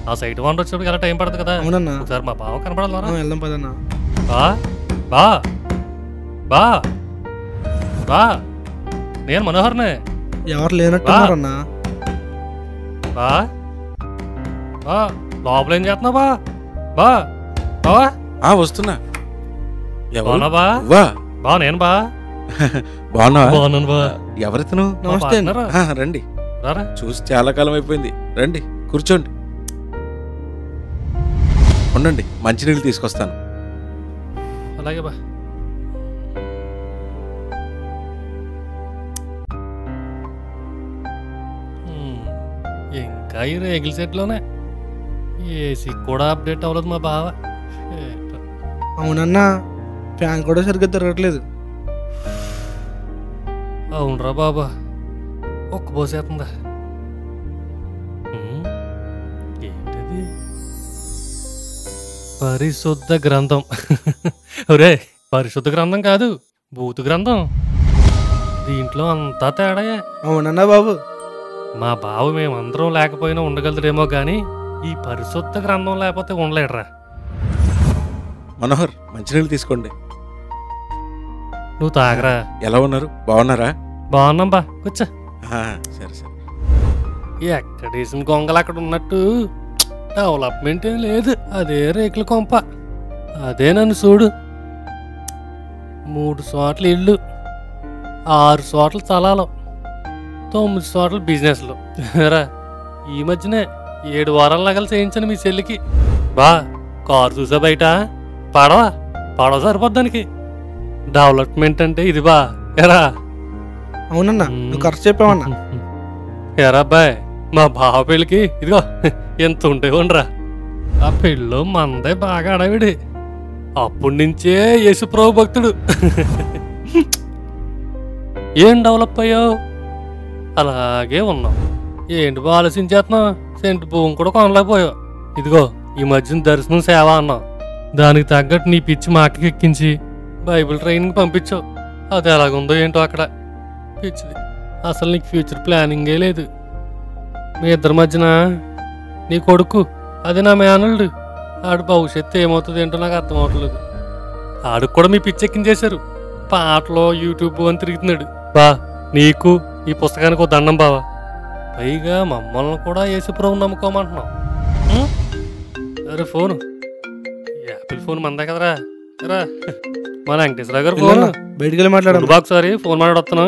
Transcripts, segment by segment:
ఆ site one వచ్చినప్పుడు ఎలా టైం పడుతుంది కదా అవునన్నా ఒకసారి మా బావ కనపడాలరా ఆ, వెళ్దాం పదన్నా బా బా బా బా నేను మనోహర్నే ఎవరు లేనట్టున్నారన్నా బా బా లోపల ఏం చేస్తున్నావు బా బా బావా ఆ వస్తున్నా ఎవరు బాగున్నా బా వా బా నేను బా బాగున్నావా బాగున్నాను బా ఎవరితను నమస్తే అండి. బాగున్నారా? ఆ, రండి రారా చూసి చాలా కాలం అయిపోయింది రండి కూర్చోండి ఉండండి మంచినీళ్ళు తీసుకొస్తాను అలాగే బా హ్మ్, ఇంకా ఈ రేగిల్ సెట్లోనే ఏసీ కూడా అప్డేట్ అవ్వలేదు మా బావ షేట్. అవునన్నా ఫ్యాన్ కూడా సరిగ్గా తిరగట్లేదు అవునరా బాబా ఒక్క పోసేస్తుందా హ్మ్, ఏంటిది పరిశుద్ధ గ్రంథం ఒరే పరిశుద్ధ గ్రంథం కాదు భూతు గ్రంథం దీంట్లో అంతా తేడాయే అవునన్నా బాబు మా బావ మేమందరం లేకపోయినా ఉండగలడేమో గాని ఈ పరిశుద్ధ గ్రంథం లేకపోతే ఉండలేడురా మనోహర్ మంచినీళ్ళు తీసుకోండి నువ్వు తాగరా ఎలా ఉన్నారు బాగున్నారా బాగున్నాం బా కూర్చో ఆ, సరే సరే ఎక్కడ వేసిన గొంగలు అక్కడ ఉన్నట్టు డెవలప్మెంట్ ఏం లేదు అదే రేకుల కొంప అదే నన్ను చూడు మూడు చోట్ల ఇల్లు ఆరు చోట్ల స్థలాలు తొమ్మిది చోట్ల బిజినెస్లు రా ఈ మధ్యనే ఏడు వారాల నగలు చేయించాను మీ చెల్లికి బా కారు చూసా బయట పడవ పడవ సరిపోద్దానికి డెవలప్మెంట్ అంటే ఇది బా ఎరా అవునన్నా నువ్వు కరెక్ట్ చెప్పావన్నా ఎరా అబ్బాయి మా బావ పెళ్ళికి ఇదిగో ఎంత ఉంటే ఉండరా ఆ పెళ్ళిలో మందే బాగా అడవిడి అప్పటి నుంచే యేసుప్రభు భక్తుడు ఏం డెవలప్ అయ్యావు అలాగే ఉన్నావు ఏంటి బా ఆలోచించేస్తున్నావు సెంటు భూమి కూడా కొనలేకపోయావు ఇదిగో ఈ మధ్యన దర్శనం సేవ అన్నావు దానికి తగ్గట్టు నీ పిచ్చి మా అక్కకి ఎక్కించి బైబిల్ ట్రైనింగ్ పంపించావు అది ఎలాగుందో ఏంటో అక్కడ పిచ్చిది అసలు నీకు ఫ్యూచర్ ప్లానింగే లేదు మీ ఇద్దరి మధ్యన నీ కొడుకు అది నా మేనల్డు ఆడు భవిష్యత్తు ఏమవుతుంది ఏంటో నాకు అర్థం అవట్లేదు ఆడికి కూడా మీ పిచ్చెక్కించేశారు పాటలో యూట్యూబ్ అని తిరుగుతున్నాడు బా నీకు ఈ పుస్తకానికి ఒక దండం బావా పైగా మమ్మల్ని కూడా యేసుప్రభు నమ్ముకోమంటున్నావు ఉం? అరే ఫోను యాపిల్ ఫోన్ మందే కదరా రా మన వెంకటేశ్వర గారు ఫోన్ వెళ్ళన్నా బయటికి వెళ్ళి మాట్లాడాను బాగా ఒకసారి ఫోన్ మాట్లాడుతున్నా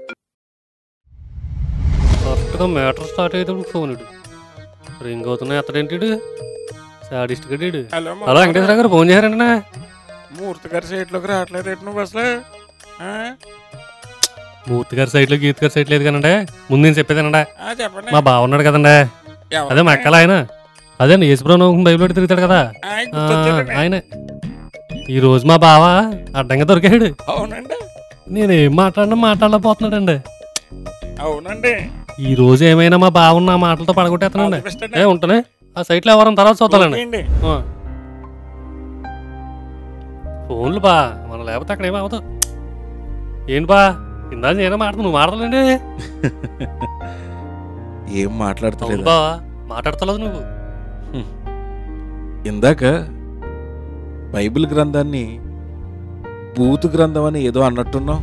కరెక్ట్గా మ్యాటర్ స్టార్ట్ అయ్యేటప్పుడు ఫోన్ ఇడు రింగ్ అవుతున్నాయి అతడేంటి సాడిస్ట్ గడ్డి hello hello Venkateswara garu phone చేశారంటే మూర్తి గారి సైట్లోకి రావట్లేదు ఏంటి నువ్వు అసలు ఆ? మూర్తి గారి సైడ్ లో గీత గారి సైడ్ లేదు కదండి ముందు నేను చెప్పేదానండి ఆ, చెప్పండి మా బావ ఉన్నాడు కదండి ఎవరు? అదే మా అక్కల ఆయన అదే యేసుప్రభు బైబిల్ తిరుగుతాడు కదా ఆ, ఆ, గుర్తొచ్చారండి. ఆయనే ఈ రోజు మా బావ అడ్డంగా దొరికాడు అవునండి నేనేం మాట్లాడినా మాట్లాడలేకపోతున్నాడండి అవునండి ఈ రోజు ఏమైనా మా బావ నా మాటలతో పడగొట్టేస్తానండి All the best అండి. ఏ ఉంటానే ఆ సైట్లో ఎవరైనా తర్వాత చూద్దాలండి ఓకే అండి. ఆ. ఫోన్లు బా మనం లేకపోతే అక్కడ ఏమవుతావు ఏంటి బా ఇందా నేనే మాట్లాడు నువ్వు మాట్లాడండి ఏం అవును మాట్లాడతలేదు బా మాట్లాడతలేదు నువ్వు ఇందాక బైబిల్ గ్రంథాన్ని బూతు గ్రంథం అని ఏదో అన్నట్టున్నావు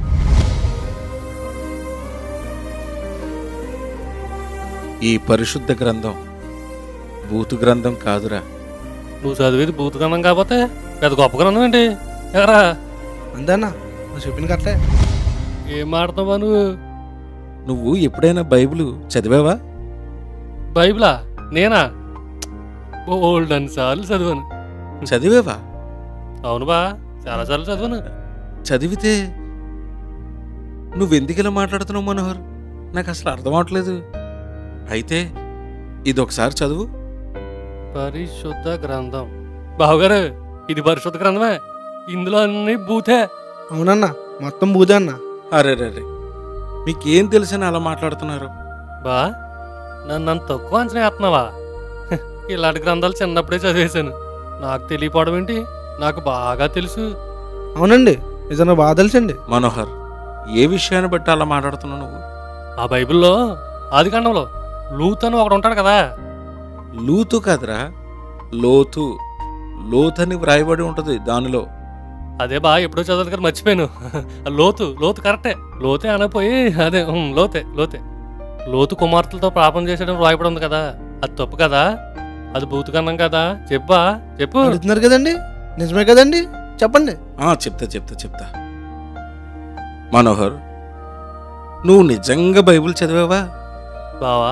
ఈ పరిశుద్ధ గ్రంథం బూతు గ్రంథం కాదురా నువ్వు చదివేది బూత్ గ్రంథం కాకపోతే పెద్ద గొప్ప గ్రంథం ఏంటి ఎరా అంతేనా నువ్వు చెప్పిన కరెక్టే ఏం మాడుతున్నావా నువ్వు నువ్వు ఎప్పుడైనా బైబిల్ చదివావా బైబిలా నేనా బోల్డ్ అని సార్లు చదివాను చదివావా అవును బా చాలా సార్లు చదివాను చదివితే నువ్వెందుకు ఇలా మాట్లాడుతున్నావు మనోహర్ నాకు అసలు అర్థం అవట్లేదు అయితే ఇది ఒకసారి చదువు పరిశుద్ధ గ్రంథం బావగారు ఇది పరిశుద్ధ గ్రంథమే ఇందులో అన్ని బూతే అవునన్నా మొత్తం బూదే అన్నా అరే రే రే మీకేం తెలిసని అలా మాట్లాడుతున్నారు బా నన్ను అంత తక్కువ అంచనా వేస్తున్నావా హ, ఇలాంటి గ్రంథాలు చిన్నప్పుడే చదివేశాను నాకు తెలియపోవడం ఏంటి నాకు బాగా తెలుసు అవునండి నిజంగా బాగా తెలుసండి మనోహర్ ఏ విషయాన్ని బట్టి అలా మాట్లాడుతున్నావు నువ్వు ఆ బైబిల్లో ఆది కాండంలో లూత్ అని ఒకడు ఉంటాడు కదా లూతు కాదురా లోతు లోతని వ్రాయబడి ఉంటుంది దానిలో అదే బా ఎప్పుడో చదవదు కదా మర్చిపోయాను లోతు లోతు కరెక్టే లోతే అనపోయి అదే ఉమ్, లోతే లోతే లోతు కుమార్తెలతో పాపం చేసేయడం రాయబడి ఉంది కదా అది తప్పు కదా అది భూతకన్నం కదా చెప్పా చెప్పు అడుగుతున్నారు కదండి నిజమే కదండి చెప్పండి ఆ, చెప్తా చెప్తా చెప్తా మనోహర్ నువ్వు నిజంగా బైబిల్ చదివావా బావా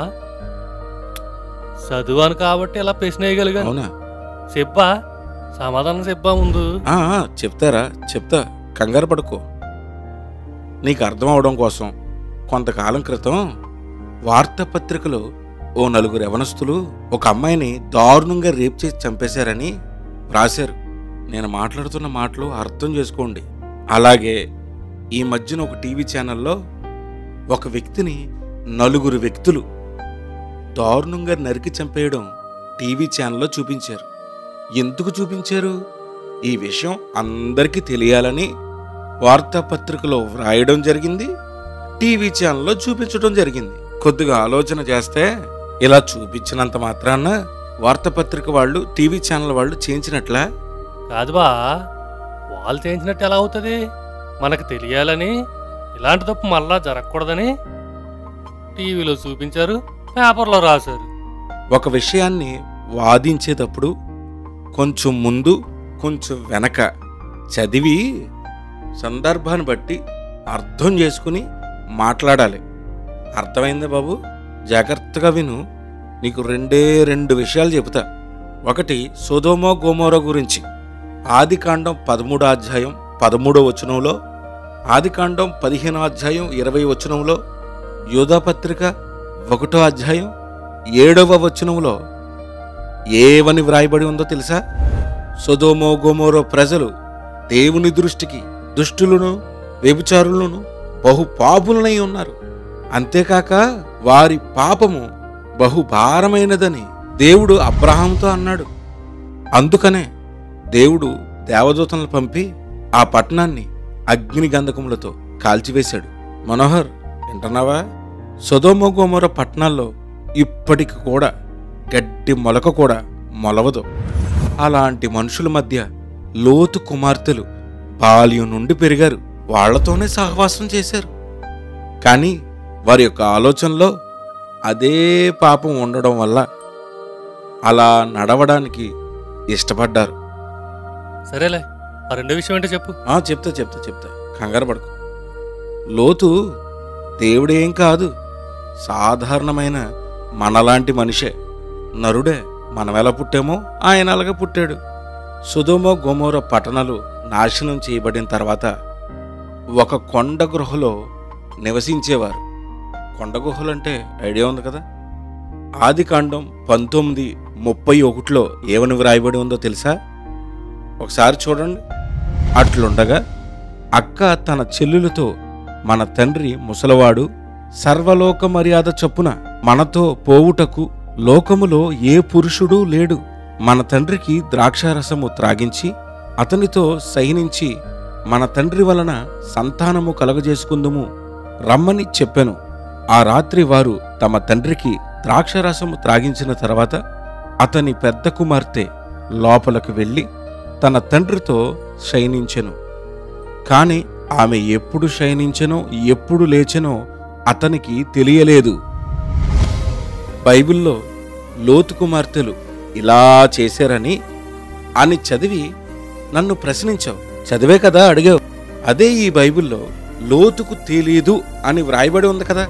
చదువాను కాబట్టి ఇలా ప్రశ్న వేయగలిగాను అవునా చెప్పా సమాధానం చెప్పా ముందు ఆ, ఆ, చెప్తారా చెప్తా కంగారు పడుకో నీకు అర్థం అవడం కోసం కొంతకాలం క్రితం వార్తాపత్రికలో ఓ నలుగురు యవనస్తులు ఒక అమ్మాయిని దారుణంగా రేప్ చేసి చంపేశారని రాశారు నేను మాట్లాడుతున్న మాటలు అర్థం చేసుకోండి అలాగే ఈ మధ్యన ఒక టీవీ ఛానల్లో ఒక వ్యక్తిని నలుగురు వ్యక్తులు దారుణంగా నరికి చంపేయడం టీవీ ఛానల్లో చూపించారు ఎందుకు చూపించారు ఈ విషయం అందరికీ తెలియాలని వార్తాపత్రికలో వ్రాయడం జరిగింది టీవీ ఛానల్లో చూపించడం జరిగింది కొద్దిగా ఆలోచన చేస్తే ఇలా చూపించినంత మాత్రాన వార్తాపత్రిక వాళ్ళు టీవీ ఛానల్ వాళ్ళు చేయించినట్లా కాదు బా వాళ్ళు చేయించినట్టు ఎలా అవుతుంది మనకు తెలియాలని ఇలాంటి తప్పు మళ్ళా జరగకూడదని టీవీలో చూపించారు పేపర్లో రాశారు ఒక విషయాన్ని వాదించేటప్పుడు కొంచెం ముందు కొంచెం వెనక చదివి సందర్భాన్ని బట్టి అర్థం చేసుకుని మాట్లాడాలి అర్థమైందా బాబు జాగ్రత్తగా విను నీకు రెండే రెండు విషయాలు చెబుతా ఒకటి సోదోమో గోమోరో గురించి ఆదికాండం పదమూడో అధ్యాయం పదమూడో వచనంలో ఆదికాండం పదిహేనో అధ్యాయం ఇరవై వచనంలో యోధాపత్రిక ఒకటో అధ్యాయం ఏడవ వచనంలో ఏవని వ్రాయబడి ఉందో తెలుసా సొదోమో గోమోరో ప్రజలు దేవుని దృష్టికి దుష్టులను వ్యభిచారులను బహు పాపులనై ఉన్నారు అంతేకాక వారి పాపము బహు భారమైనదని దేవుడు అబ్రహాంతో అన్నాడు అందుకనే దేవుడు దేవదూతలను పంపి ఆ పట్టణాన్ని అగ్ని గంధకములతో కాల్చివేశాడు మనోహర్ వింటున్నావా సొదోమో గోమోర పట్టణాల్లో ఇప్పటికి కూడా గడ్డి మొలక కూడా మొలవదు అలాంటి మనుషుల మధ్య లోతు కుమార్తెలు బాల్యం నుండి పెరిగారు వాళ్లతోనే సహవాసం చేశారు కానీ వారి యొక్క ఆలోచనలో అదే పాపం ఉండడం వల్ల అలా నడవడానికి ఇష్టపడ్డారు సరేలే ఆ రెండో విషయం ఏంటో చెప్పు ఆ చెప్తా చెప్తా చెప్తా కంగారు పడుకో లోతు దేవుడేం కాదు సాధారణమైన మనలాంటి మనిషే నరుడే మనం ఎలా పుట్టామో ఆయన అలాగే పుట్టాడు సుధోమో గోమోర పట్టణాలు నాశనం చేయబడిన తర్వాత ఒక కొండ గృహలో నివసించేవారు కొండ గుహలు అంటే ఐడియా ఉంది కదా ఆది కాండం పంతొమ్మిది ముప్పై ఒకటిలో ఏమని వ్రాయబడి ఉందో తెలుసా ఒకసారి చూడండి అట్లుండగా అక్క తన చెల్లులతో మన తండ్రి ముసలవాడు సర్వలోక మర్యాద చొప్పున మనతో పోవుటకు లోకములో ఏ పురుషుడు లేడు మన తండ్రికి ద్రాక్షారసము త్రాగించి అతనితో సైనించి మన తండ్రి వలన సంతానము కలగజేసుకుందుము రమ్మని చెప్పెను ఆ రాత్రి వారు తమ తండ్రికి ద్రాక్షరసము త్రాగించిన తర్వాత అతని పెద్ద కుమార్తె లోపలకు వెళ్ళి తన తండ్రితో శయనించెను కాని ఆమె ఎప్పుడు శయనించెనో ఎప్పుడు లేచెనో అతనికి తెలియలేదు బైబిల్లో లోతు కుమార్తెలు ఇలా చేశారని అని చదివి నన్ను ప్రశ్నించావు చదివే కదా అడిగావు అదే ఈ బైబిల్లో లోతుకు తెలియదు అని వ్రాయబడి ఉంది కదా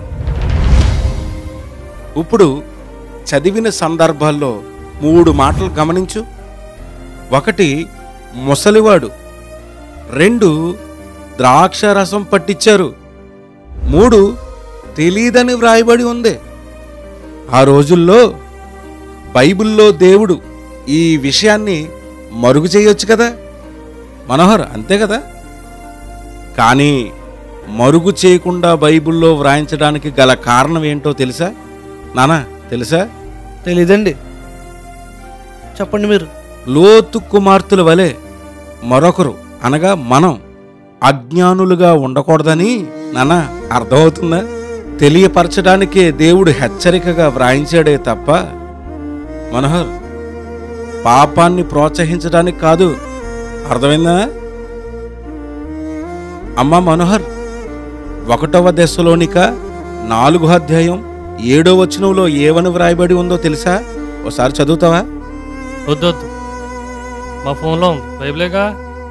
ఇప్పుడు చదివిన సందర్భాల్లో మూడు మాటలు గమనించు ఒకటి ముసలివాడు రెండు ద్రాక్ష రసం పట్టించారు మూడు తెలీదని వ్రాయబడి ఉంది ఆ రోజుల్లో బైబిల్లో దేవుడు ఈ విషయాన్ని మరుగు చేయొచ్చు కదా మనోహర్ అంతే కదా కానీ మరుగు చేయకుండా బైబిల్లో వ్రాయించడానికి గల కారణం ఏంటో తెలుసా నానా తెలుసా తెలీదండి చెప్పండి మీరు లోతు కుమార్తెల వలె మరొకరు అనగా మనం అజ్ఞానులుగా ఉండకూడదని నాన్న అర్థమవుతుందా తెలియపరచడానికే దేవుడు హెచ్చరికగా వ్రాయించాడే తప్ప మనోహర్ పాపాన్ని ప్రోత్సహించడానికి కాదు అర్థమైందా అమ్మా మనోహర్ ఒకటవ దశలోనిక నాలుగో అధ్యాయం ఏడో వచనంలో ఏవని వ్రాయబడి ఉందో తెలుసా ఒకసారి చదువుతావా వద్దొద్దు మా ఫోన్లో ఉంది బైబిలేగా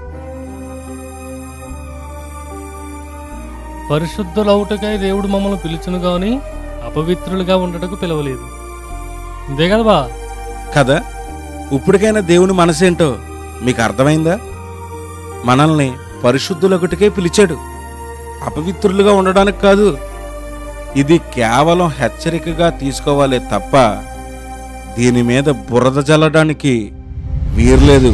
పరిశుద్ధులవుటకై దేవుడు మమ్మల్ని పిలిచును గాని అపవిత్రులుగా ఉండటకు పిలవలేదు ఇదే కదా బా కదా ఇప్పటికైనా దేవుని మనసేంటో మీకు అర్థమైందా మనల్ని పరిశుద్ధులొకటికే పిలిచాడు అపవిత్రులుగా ఉండడానికి కాదు ఇది కేవలం హెచ్చరికగా తీసుకోవాలే తప్ప దీని మీద బురద జల్లడానికి వీర్లేదు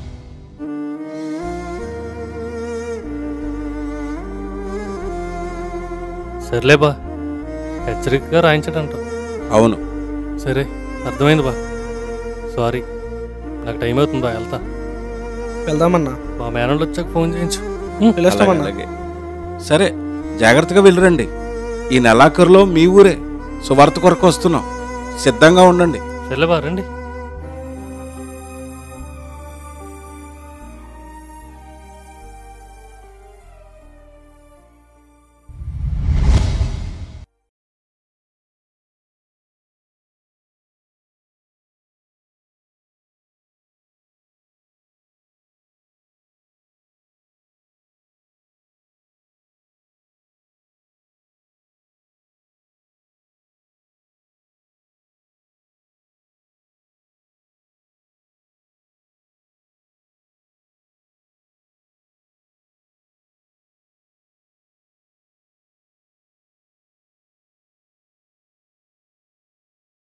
సర్లే బా హెచ్చరికగా రాయించడంట అవును సరే అర్థమైంది బా సారీ నాకు టైం అవుతుంది బా వెళ్తా వెళ్దామన్నా మా మేనళ్ళు వచ్చాక ఫోన్ చేయించు వెళ్ళొస్తామన్నా అలాగే, అలాగే. సరే జాగ్రత్తగా వెళ్ళిరండి ఈ నెలాఖరులో మీ ఊరే సువార్త కొరకు వస్తున్నాం సిద్ధంగా ఉండండి సర్లే బా రండి